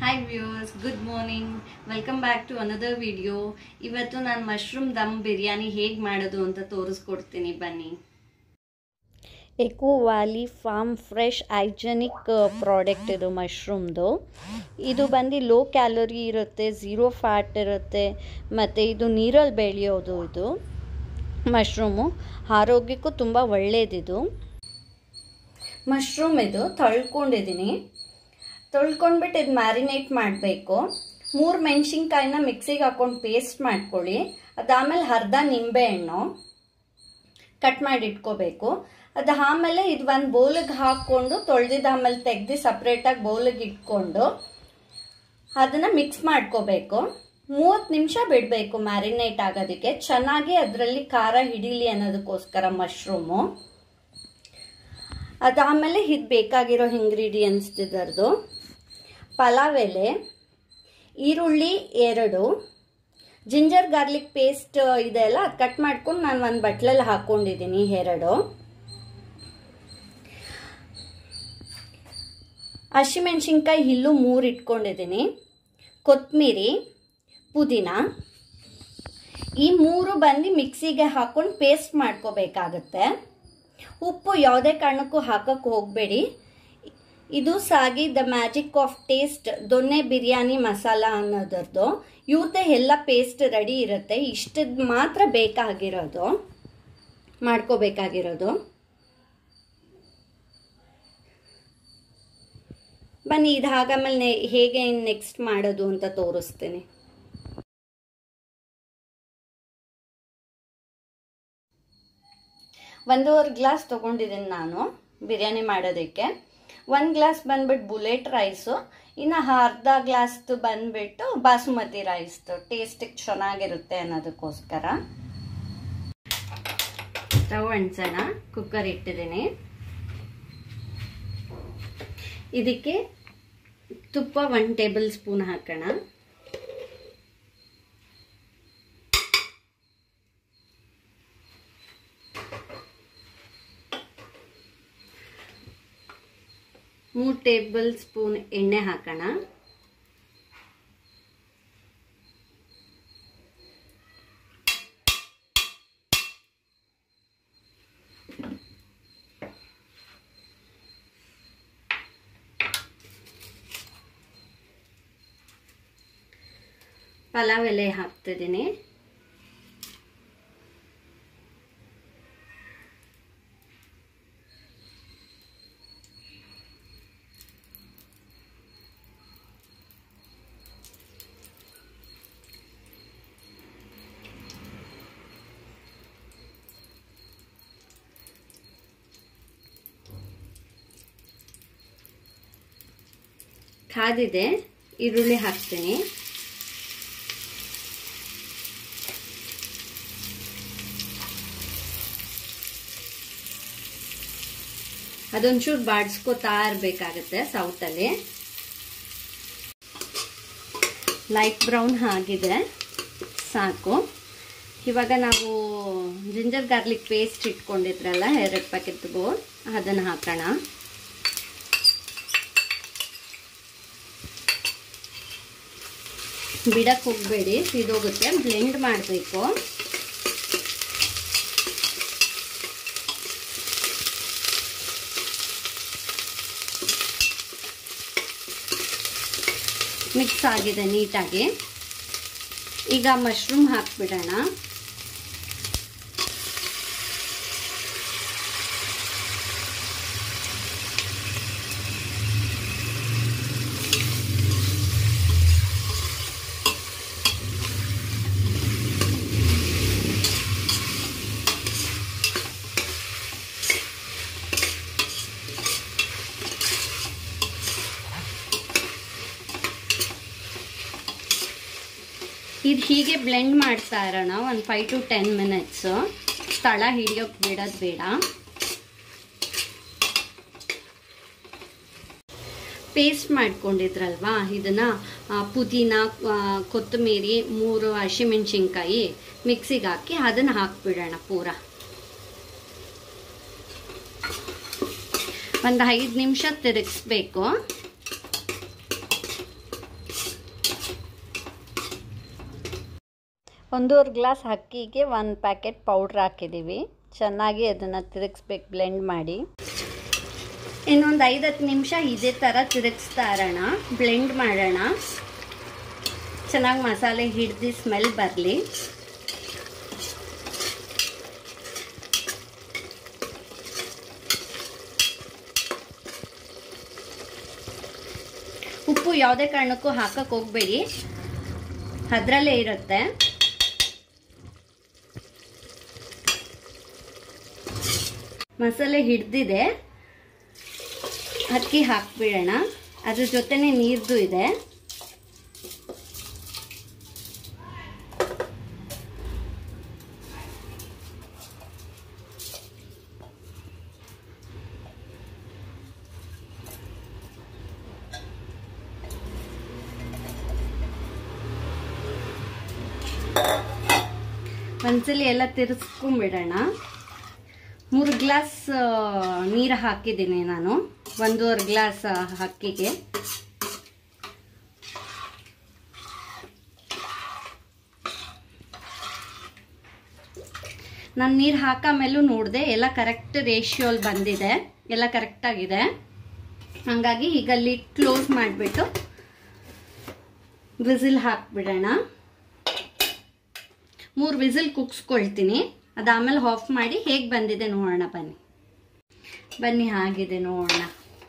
hi viewers good morning welcome back to another video ಇವತ್ತು ನಾನು mushroom ದಮ್ ಬಿರಿಯಾನಿ ಹೇಗೆ ಮಾಡೋದು ಅಂತ ತೋರಿಸ್ಕೊಡ್ತೀನಿ ಬನ್ನಿ eco valley farm fresh hygienic product ಇದು ಮಶ್ರೂಮ್ದು ಇದು ಬಂದು ಲೋ ಕ್ಯಾಲರಿ ಇರುತ್ತೆ ಝೀರೋ ಫ್ಯಾಟ್ ಇರುತ್ತೆ ಮತ್ತು ಇದು ನೀರಲ್ಲಿ ಬೆಳೆಯೋದು ಇದು ಮಶ್ರೂಮು ಆರೋಗ್ಯಕ್ಕೂ ತುಂಬ ಒಳ್ಳೆಯದಿದು ಮಶ್ರೂಮ್ ಇದು ತೊಳ್ಕೊಂಡಿದ್ದೀನಿ ತೊಳ್ಕೊಂಡ್ಬಿಟ್ಟು ಇದು ಮ್ಯಾರಿನೇಟ್ ಮಾಡಬೇಕು ಮೂರು ಮೆಣಸಿನ್ಕಾಯಿನ ಮಿಕ್ಸಿಗೆ ಹಾಕೊಂಡು ಪೇಸ್ಟ್ ಮಾಡ್ಕೊಳ್ಳಿ ಅದಾದಮೇಲೆ ಅರ್ಧ ನಿಂಬೆಹಣ್ಣು ಕಟ್ ಮಾಡಿ ಇಟ್ಕೋಬೇಕು ಅದು ಆಮೇಲೆ ಇದು ಒಂದು ಬೌಲಿಗೆ ಹಾಕ್ಕೊಂಡು ತೊಳೆದಿದ್ದು ಆಮೇಲೆ ತೆಗ್ದು ಸಪ್ರೇಟಾಗಿ ಬೌಲಿಗೆ ಇಟ್ಕೊಂಡು ಅದನ್ನು ಮಿಕ್ಸ್ ಮಾಡ್ಕೋಬೇಕು ಮೂವತ್ತು ನಿಮಿಷ ಬಿಡಬೇಕು ಮ್ಯಾರಿನೇಟ್ ಆಗೋದಕ್ಕೆ ಚೆನ್ನಾಗಿ ಅದರಲ್ಲಿ ಖಾರ ಹಿಡೀಲಿ ಅನ್ನೋದಕ್ಕೋಸ್ಕರ ಮಶ್ರೂಮು ಅದಾದಮೇಲೆ ಇದು ಬೇಕಾಗಿರೋ ಇಂಗ್ರೀಡಿಯೆಂಟ್ಸ್ ಇದರದು ಪಲಾವ್ ಎಲೆ ಈರುಳ್ಳಿ ಎರಡು ಜಿಂಜರ್ ಗಾರ್ಲಿಕ್ ಪೇಸ್ಟ್ ಇದೆಲ್ಲ ಅದು ಕಟ್ ಮಾಡ್ಕೊಂಡು ನಾನು ಒಂದು ಬಟ್ಲಲ್ಲಿ ಹಾಕ್ಕೊಂಡಿದ್ದೀನಿ ಎರಡು ಹಸಿಮೆಣ್ಸಿನ್ಕಾಯಿ ಇಲ್ಲೂ ಮೂರು ಇಟ್ಕೊಂಡಿದ್ದೀನಿ ಕೊತ್ತಂಬರಿ ಪುದೀನ ಈ ಮೂರು ಬಂದು ಮಿಕ್ಸಿಗೆ ಹಾಕ್ಕೊಂಡು ಪೇಸ್ಟ್ ಮಾಡ್ಕೋಬೇಕಾಗತ್ತೆ ಉಪ್ಪು ಯಾವುದೇ ಕಾರಣಕ್ಕೂ ಹಾಕಕ್ಕೆ ಹೋಗಬೇಡಿ ಇದು ಸಾಗಿ ದ ಮ್ಯಾಜಿಕ್ ಆಫ್ ಟೇಸ್ಟ್ ದೊನ್ನೆ ಬಿರಿಯಾನಿ ಮಸಾಲ ಅನ್ನೋದ್ರದ್ದು ಇವ್ರದ್ದೇ ಎಲ್ಲ ಪೇಸ್ಟ್ ರೆಡಿ ಇರುತ್ತೆ ಇಷ್ಟದ್ದು ಮಾತ್ರ ಬೇಕಾಗಿರೋದು ಮಾಡ್ಕೋಬೇಕಾಗಿರೋದು ಬನ್ನಿ ಇದು ಹಾಗಾಮೇಲೆ ಹೇಗೆ ನೆಕ್ಸ್ಟ್ ಮಾಡೋದು ಅಂತ ತೋರಿಸ್ತೀನಿ ಒಂದೂವರೆ ಗ್ಲಾಸ್ ತೊಗೊಂಡಿದ್ದೀನಿ ನಾನು ಬಿರಿಯಾನಿ ಮಾಡೋದಕ್ಕೆ ಒಂದು ಗ್ಲಾಸ್ ಬಂದ್ಬಿಟ್ಟು ಬುಲೆಟ್ ರೈಸು ಇನ್ನು ಅರ್ಧ ಗ್ಲಾಸ್ದು ಬಂದ್ಬಿಟ್ಟು ಬಾಸುಮತಿ ರೈಸ್ದು ಟೇಸ್ಟಿಗೆ ಚೆನ್ನಾಗಿರುತ್ತೆ ಅನ್ನೋದಕ್ಕೋಸ್ಕರ ಸ್ಟವ್ ಅಂಟಿಸೋಣ ಕುಕ್ಕರ್ ಇಟ್ಟಿದ್ದೀನಿ ಇದಕ್ಕೆ ತುಪ್ಪ ಒನ್ ಟೇಬಲ್ ಸ್ಪೂನ್ ಹಾಕೋಣ ಮೂರು ಟೇಬಲ್ ಸ್ಪೂನ್ ಎಣ್ಣೆ ಹಾಕೋಣ ಪಲಾವ್ ಎಲೆ ಹಾಕ್ತಿದ್ದೀನಿ ಕಾದಿದೆ ಈರುಳ್ಳಿ ಹಾಕ್ತೀನಿ ಅದೊಂಚೂರು ಬಾಡಿಸ್ಕೋತಾ ಇರಬೇಕಾಗತ್ತೆ ಸೌತಲ್ಲಿ ಲೈಟ್ ಬ್ರೌನ್ ಆಗಿದೆ ಸಾಕು ಇವಾಗ ನಾವು ಜಿಂಜರ್ ಗಾರ್ಲಿಕ್ ಪೇಸ್ಟ್ ಇಟ್ಕೊಂಡಿದ್ರಲ್ಲ ಎರಡು ಪ್ಯಾಕೆಟ್ ಬೋರ್ ಅದನ್ನು ಹಾಕೋಣ ಬಿಡಕ್ಕೆ ಹೋಗಬೇಡಿ ಸಿದೋಗುತ್ತೆ ಬ್ಲೆಂಡ್ ಮಾಡಬೇಕು ಮಿಕ್ಸ್ ಆಗಿದೆ ನೀಟಾಗಿ ಈಗ ಮಶ್ರೂಮ್ ಹಾಕ್ಬಿಡೋಣ ಇದು ಹೀಗೆ ಬ್ಲೆಂಡ್ ಮಾಡ್ತಾ ಇರೋಣ ಒಂದು ಫೈವ್ ಟು ಟೆನ್ ಮಿನಿಟ್ಸು ಸ್ಥಳ ಹಿಡಿಯೋಕೆ ಬಿಡೋದು ಬೇಡ ಪೇಸ್ಟ್ ಮಾಡ್ಕೊಂಡಿದ್ರಲ್ವಾ ಇದನ್ನು ಪುದೀನ ಕೊತ್ತಂಬರಿ ಮೂರು ಹಸಿಮೆಣ್ಸಿನ್ಕಾಯಿ ಮಿಕ್ಸಿಗೆ ಹಾಕಿ ಅದನ್ನು ಹಾಕ್ಬಿಡೋಣ ಪೂರ ಒಂದು ಐದು ನಿಮಿಷ ತಿರುಗಿಸ್ಬೇಕು ಒಂದೂವರೆ ಗ್ಲಾಸ್ ಅಕ್ಕಿಗೆ ಒಂದು ಪ್ಯಾಕೆಟ್ ಪೌಡ್ರ್ ಹಾಕಿದ್ದೀವಿ ಚೆನ್ನಾಗಿ ಅದನ್ನು ತಿರುಗಿಸ್ಬೇಕು ಬ್ಲೆಂಡ್ ಮಾಡಿ ಇನ್ನೊಂದು ಐದು ಹತ್ತು ನಿಮಿಷ ಇದೇ ಥರ ತಿರುಗಿಸ್ತಾ ಇರೋಣ ಬ್ಲೆಂಡ್ ಮಾಡೋಣ ಚೆನ್ನಾಗಿ ಮಸಾಲೆ ಹಿಡ್ದು ಸ್ಮೆಲ್ ಬರಲಿ ಉಪ್ಪು ಯಾವುದೇ ಕಾರಣಕ್ಕೂ ಹಾಕಕ್ಕೆ ಹೋಗಬೇಡಿ ಅದರಲ್ಲೇ ಇರುತ್ತೆ ಮಸಾಲೆ ಹಿಡ್ದಿದೆ ಅಕ್ಕಿ ಹಾಕ್ಬಿಡೋಣ ಅದ್ರ ಜೊತೆನೆ ನೀರ್ದು ಇದೆ ಒಂದ್ಸಲಿ ಎಲ್ಲ ತಿರ್ಸ್ಕೊಂಡ್ಬಿಡೋಣ ಮೂರು ಗ್ಲಾಸ್ ನೀರು ಹಾಕಿದ್ದೀನಿ ನಾನು ಒಂದೂವರೆ ಗ್ಲಾಸ್ ಅಕ್ಕಿಗೆ ನಾನು ನೀರು ಹಾಕೋ ಮೇಲೂ ನೋಡಿದೆ ಎಲ್ಲ ಕರೆಕ್ಟ್ ರೇಷಿಯೋಲ್ ಬಂದಿದೆ ಎಲ್ಲ ಕರೆಕ್ಟಾಗಿದೆ ಹಾಗಾಗಿ ಈಗ ಲಿಡ್ ಕ್ಲೋಸ್ ಮಾಡಿಬಿಟ್ಟು ವಿಸಿಲ್ ಹಾಕ್ಬಿಡೋಣ ಮೂರು ವಿಸಿಲ್ ಕುಗ್ಸ್ಕೊಳ್ತೀನಿ ಅದಾದಮೇಲೆ ಆಫ್ ಮಾಡಿ ಹೇಗೆ ಬಂದಿದೆ ನೋಡೋಣ ಬನ್ನಿ ಬನ್ನಿ ಆಗಿದೆ ನೋಡೋಣ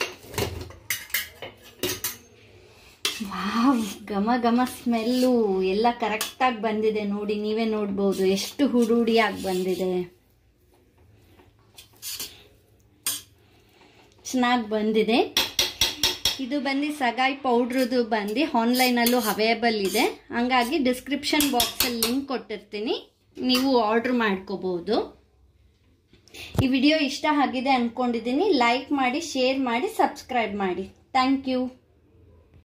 ವಾವ್ ಘಮ ಘಮ ಸ್ಮೆಲ್ಲು ಎಲ್ಲ ಕರೆಕ್ಟಾಗಿ ಬಂದಿದೆ ನೋಡಿ ನೀವೇ ನೋಡ್ಬೋದು ಎಷ್ಟು ಹುಡುಡಿಯಾಗಿ ಬಂದಿದೆ ಚೆನ್ನಾಗಿ ಬಂದಿದೆ ಇದು ಬಂದು ಸಗಾಯಿ ಪೌಡ್ರದು ಬಂದು ಆನ್ಲೈನಲ್ಲೂ ಅವೈಲೇಬಲ್ ಇದೆ ಹಂಗಾಗಿ ಡಿಸ್ಕ್ರಿಪ್ಷನ್ ಬಾಕ್ಸಲ್ಲಿ ಲಿಂಕ್ ಕೊಟ್ಟಿರ್ತೀನಿ ನೀವು ಆರ್ಡ್ರ್ ಮಾಡ್ಕೋಬೋದು ಈ ವಿಡಿಯೋ ಇಷ್ಟ ಆಗಿದೆ ಅಂದ್ಕೊಂಡಿದ್ದೀನಿ ಲೈಕ್ ಮಾಡಿ ಶೇರ್ ಮಾಡಿ ಸಬ್ಸ್ಕ್ರೈಬ್ ಮಾಡಿ ಥ್ಯಾಂಕ್ ಯು